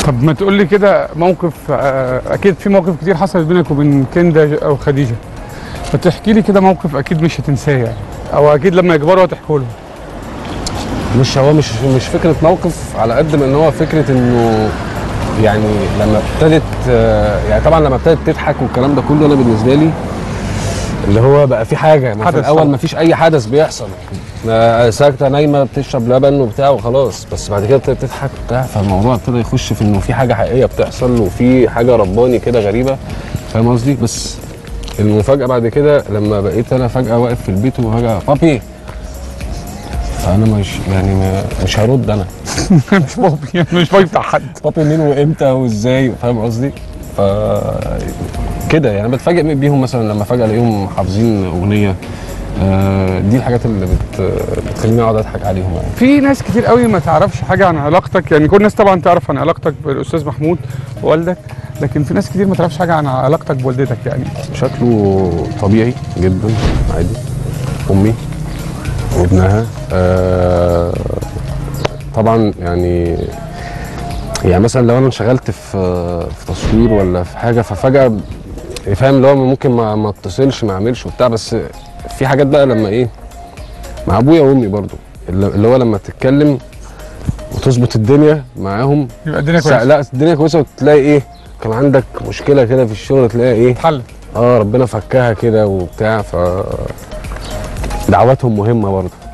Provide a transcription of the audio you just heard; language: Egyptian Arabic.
طب ما تقول لي كده موقف آه، اكيد في مواقف كتير حصلت بينك وبين كندا او خديجه فتحكي لي كده موقف اكيد مش هتنساه يعني او اكيد لما يكبروا هتحكوا لهم مش هو مش مش فكره موقف على قد ما ان هو فكره انه يعني لما ابتدت آه، يعني طبعا لما ابتدت تضحك والكلام ده كله انا بالنسبه لي اللي هو بقى في حاجه ما في حدث الاول طبعا. ما فيش اي حدث بيحصل آه، ساكته نايمه بتشرب لبن وبتاع وخلاص بس بعد كده ابتدت تضحك وبتاع فالموضوع ابتدى يخش في انه في حاجه حقيقيه بتحصل وفي حاجه رباني كده غريبه فاهم قصدي بس المفاجاه بعد كده لما بقيت انا فجاه واقف في البيت وفجاه بابي فانا مش يعني ما- مش هرد انا مش بابي يعني مش بابي بتاع حد بابي مين وامتى وازاي فاهم قصدي؟ ف كده يعني بتفاجئ بيهم مثلا لما فجاه الاقيهم حافظين اغنيه آه، دي الحاجات اللي بت... بتخليني اقعد اضحك عليهم يعني في ناس كتير قوي ما تعرفش حاجه عن علاقتك يعني كل الناس طبعا تعرف عن علاقتك بالاستاذ محمود ووالدك لكن في ناس كتير ما تعرفش حاجه عن علاقتك بوالدتك يعني شكله طبيعي جدا عادي امي وابنها آه طبعا يعني يعني مثلا لو انا انشغلت في في تصوير ولا في حاجه ففجاه فاهم اللي هو ممكن ما ما اتصلش ما اعملش وبتاع بس في حاجات بقى لما ايه مع ابويا وامي برضو اللي اللي هو لما تتكلم وتظبط الدنيا معاهم يبقى الدنيا سا- كويسه لا الدنيا كويسه وتلاقي ايه كان عندك مشكله كده في الشغل تلاقي ايه اتحلت اه ربنا فكها كده وبتاع ف دعواتهم مهمه برضه